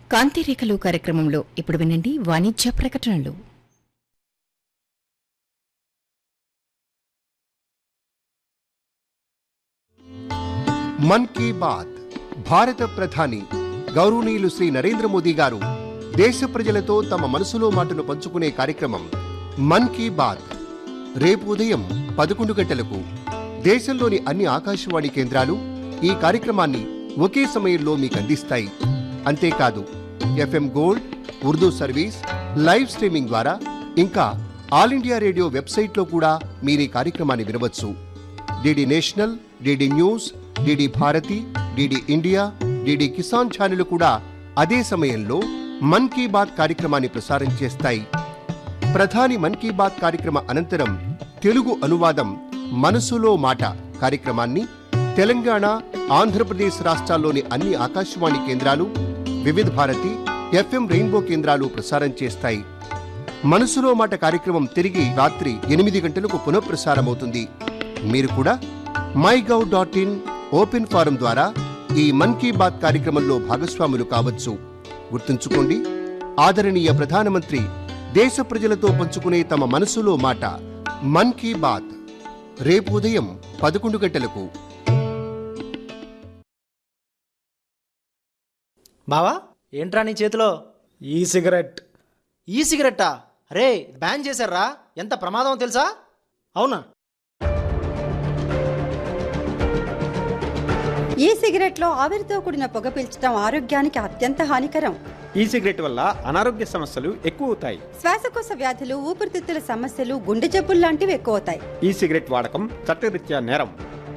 కాంతిరేఖలు కార్యక్రమంలో ఇప్పుడు వినండి వాణిజ్య ప్రకటనలు మన్ కీ బాత్ భారత ప్రధాని గౌరవనీయులు శ్రీ నరేంద్ర మోదీ గారు దేశ ప్రజలతో తమ మనసులో మాటను పంచుకునే కార్యక్రమం మన్ కీ బాత్ రేపు ఉదయం పదకొండు గంటలకు దేశంలోని అన్ని ఆకాశవాణి కేంద్రాలు ఈ కార్యక్రమాన్ని ఒకే సమయంలో మీకు అందిస్తాయి అంతేకాదు FM gold Urdu service live streaming ద్వారా ఇంకా ఆల్ ఇండియా రేడియో వెబ్సైట్లో కూడా మీరు ఈ కార్యక్రమాన్ని వినవచ్చు DD National DD News DD Bharati DD India DD Kisan ఛానళ్లు కూడా అదే సమయంలో మన్ కీ బాత్ కార్యక్రమాన్ని ప్రసారం చేస్తాయి ప్రధాని మన్ కీ బాత్ కార్యక్రమ అనంతరం తెలుగు అనువాదం మనసులో మాట కార్యక్రమాన్ని తెలంగాణ ఆంధ్రప్రదేశ్ రాష్ట్రాల్లోని అన్ని ఆకాశవాణి కేంద్రాలు వివిధ భారతి ఎఫ్ఎం రెయిన్బో కేంద్రాలు ప్రసారం చేస్తాయి మనసులో మాట కార్యక్రమం తిరిగి రాత్రి ఎనిమిది గంటలకు పునఃప్రసారమవుతుంది మీరు కూడా my gov dot in open form ద్వారా ఈ మన్ కీ బాత్ కార్యక్రమంలో భాగస్వాములు కావచ్చు గుర్తుంచుకోండి ఆదరణీయ ప్రధానమంత్రి దేశ ప్రజలతో పంచుకునే తమ మనసులో మాట మన్ కీ బాత్ రేపు ఉదయం పదకొండు గంటలకు బావా ఏంట్రా నీ చేతిలో ఈ సిగరెట్ ఈ సిగరెట్టా రే బ్యాన్ చేశారా ఎంత ప్రమాదం తెలుసా అవునా ఈ సిగరెట్లో ఆవిరితో కూడిన పొగ పీల్చడం ఆరోగ్యానికి అత్యంత హానికరం ఈ సిగరెట్ వల్ల అనారోగ్య సమస్యలు ఎక్కువ అవుతాయి శ్వాసకోశ వ్యాధులు ఊపిరితిత్తుల సమస్యలు గుండె జబ్బులు లాంటివి ఎక్కువ అవుతాయి ఈ సిగరెట్ వాడకం చట్టరీత్యా నేరం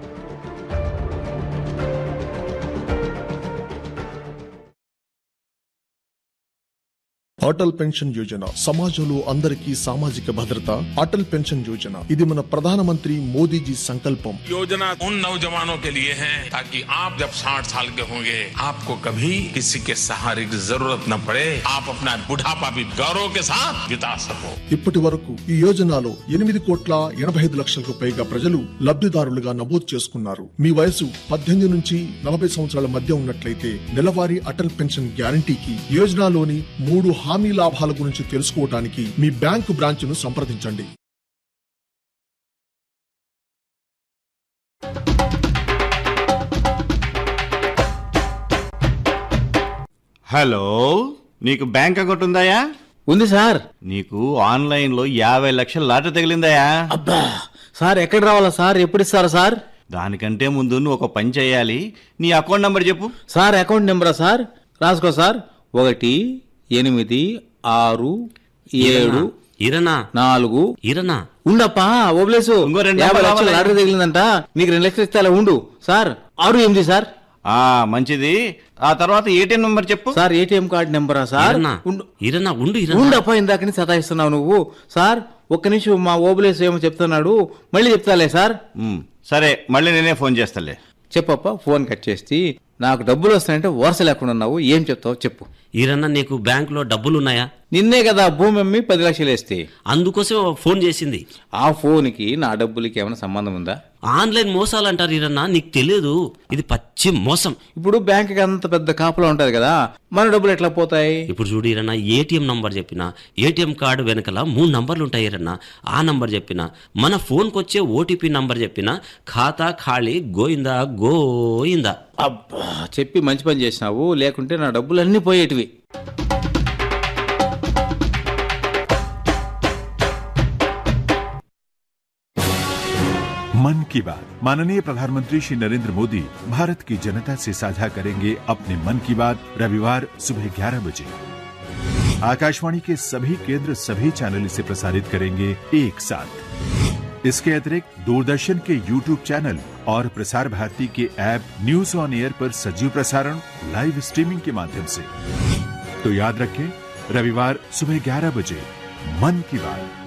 అటల్ పెన్షన్ యోజన సమాజంలో అందరికీ సామాజిక భద్రత అటల్ పెన్షన్ యోజన ఇది మన ప్రధానమంత్రి మోదీజీ సంకల్పం योजना उन नौजवानों के लिए है ताकि आप जब 60 साल के होंगे आपको कभी किसी के सहारे की जरूरत न पड़े आप अपना बुढ़ापा भी गौरव के साथ बिता सको ఇప్పటి వరకు ఈ యోజనలో ఎనిమిది కోట్ల ఎనభై ఐదు లక్షలకు పైగా ప్రజలు లబ్ధిదారులుగా నమోదు చేసుకున్నారు మీ వయసు పద్దెనిమిది నుంచి నలభై సంవత్సరాల మధ్య ఉన్నట్లయితే నెలవారీ అటల్ పెన్షన్ గ్యారంటీకి యోజనలోని మూడు హామీ లాభాల గురించి తెలుసుకోవడానికి మీ బ్యాంకు బ్రాంచ్ను సంప్రదించండి హలో నీకు బ్యాంక్ అకౌంట్ ఉందాయా ఉంది సార్ నీకు ఆన్లైన్ లో యాభై లక్షల లాటరీ తగిలిందాయా అబ్బా సార్ ఎక్కడ రావాలా సార్ ఎప్పుడు ఇస్తారా సార్ దానికంటే ముందు నువ్వు ఒక పని చేయాలి నీ అకౌంట్ నంబర్ చెప్పు సార్ అకౌంట్ నెంబరా సార్ రాసుకో సార్ ఒకటి ఎనిమిది ఆరు ఏడు ఇరనా నాలుగు ఇరనా ఉండప్పా ఓబ్లేసు ఇంకో రెండు యాభై నెంబర్లు లక్షలు రావాలి. లాటరీ తగిలిందంట నీకు రెండు లక్షలు ఇస్తే అలా ఉండు సార్ ఆరు ఎనిమిది సార్ ఆ మంచిది ఆ తర్వాత ఏటీఎం నంబర్ చెప్పు సార్ ఏటీఎం కార్డు నెంబరా సార్ ఇరనా ఉండు ఇరనా ఉండు ఇరనా ఉండప్పా ఇందాకని సతాయిస్తున్నావు నువ్వు సార్ ఒక్క నిమిషం మా ఓబులేసు ఏమో చెప్తున్నాడు మళ్ళీ చెప్తాలే సార్ ఉమ్, సరే మళ్ళీ నేనే ఫోన్ చేస్తాలే చెప్పప్ప ఫోన్ కట్ చేసి నాకు డబ్బులు వస్తాయంటే వరుస లేకుండా ఉన్నావు ఏం చెప్తావు చెప్పు ఇరన్నా నీకు బ్యాంకులో డబ్బులున్నాయా నిన్నే కదా భూమి అమ్మి పది లక్షలు వేస్తే అందుకోసం ఫోన్ చేసింది ఆ ఫోన్కి నా డబ్బులకి ఏమైనా సంబంధం ఉందా ఆన్లైన్ మోసాలు అంటారు ఇరన్నా నీకు తెలియదు ఇది పచ్చి మోసం ఇప్పుడు బ్యాంక్కి అంత పెద్ద కాపలా ఉంటది కదా మన డబ్బులు ఎట్లా పోతాయి ఇప్పుడు చూడు ఇరన్నా ఏటీఎం నంబర్ చెప్పిన ఏటీఎం కార్డు వెనకల మూడు నంబర్లు ఉంటాయి ఇరన్నా ఆ నంబర్ చెప్పిన మన ఫోన్కి వచ్చే ఓటీపీ నంబర్ చెప్పిన ఖాతా ఖాళీ గోయిందా గోయిందా అబ్బా చెప్పి మంచి పని చేసినావు లేకుంటే నా డబ్బులు అన్నీ పోయేటివి मन की बात माननीय प्रधानमंत्री श्री नरेंद्र मोदी भारत की जनता से साझा करेंगे अपने मन की बात रविवार सुबह 11 बजे आकाशवाणी के सभी केंद्र सभी चैनल इसे प्रसारित करेंगे एक साथ इसके अतिरिक्त दूरदर्शन के यूट्यूब चैनल और प्रसार भारती के ऐप न्यूज ऑन एयर पर सजीव प्रसारण लाइव स्ट्रीमिंग के माध्यम से तो याद रखें रविवार सुबह 11 बजे मन की बात